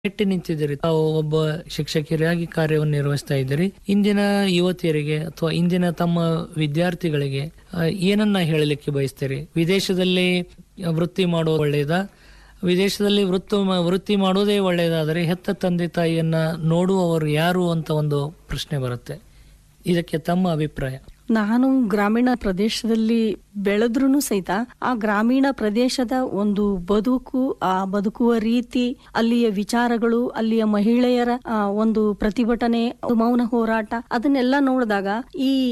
ಮೆಟ್ಟಿ ನಿಂತಿದ್ದೀರಿ ತಾವು ಒಬ್ಬ ಶಿಕ್ಷಕಿಯರಾಗಿ ಕಾರ್ಯವನ್ನು ನಿರ್ವಹಿಸ್ತಾ ಇದ್ದೀರಿ ಇಂದಿನ ಯುವತಿಯರಿಗೆ ಅಥವಾ ಇಂದಿನ ತಮ್ಮ ವಿದ್ಯಾರ್ಥಿಗಳಿಗೆ ಆ, ಏನನ್ನ ಹೇಳಲಿಕ್ಕೆ ಬಯಸ್ತೀರಿ ವಿದೇಶದಲ್ಲಿ ವೃತ್ತಿ ಮಾಡೋದು ಒಳ್ಳೆಯದಾ ವಿದೇಶದಲ್ಲಿ ವೃತ್ತು ವೃತ್ತಿ ಮಾಡೋದೇ ಒಳ್ಳೆಯದಾದರೆ ಹೆತ್ತ ತಂದೆ ತಾಯಿಯನ್ನ ನೋಡುವವರು ಯಾರು ಅಂತ ಒಂದು ಪ್ರಶ್ನೆ ಬರುತ್ತೆ ಇದಕ್ಕೆ ತಮ್ಮ ಅಭಿಪ್ರಾಯ ನಾನು ಗ್ರಾಮೀಣ ಪ್ರದೇಶದಲ್ಲಿ ಬೆಳೆದ್ರೂ ಸಹಿತ ಆ ಗ್ರಾಮೀಣ ಪ್ರದೇಶದ ಒಂದು ಬದುಕು ಆ ಬದುಕುವ ರೀತಿ ಅಲ್ಲಿಯ ವಿಚಾರಗಳು ಅಲ್ಲಿಯ ಮಹಿಳೆಯರ ಆ, ಒಂದು ಪ್ರತಿಭಟನೆ ಮೌನ ಹೋರಾಟ ಅದನ್ನೆಲ್ಲ ನೋಡಿದಾಗ ಈ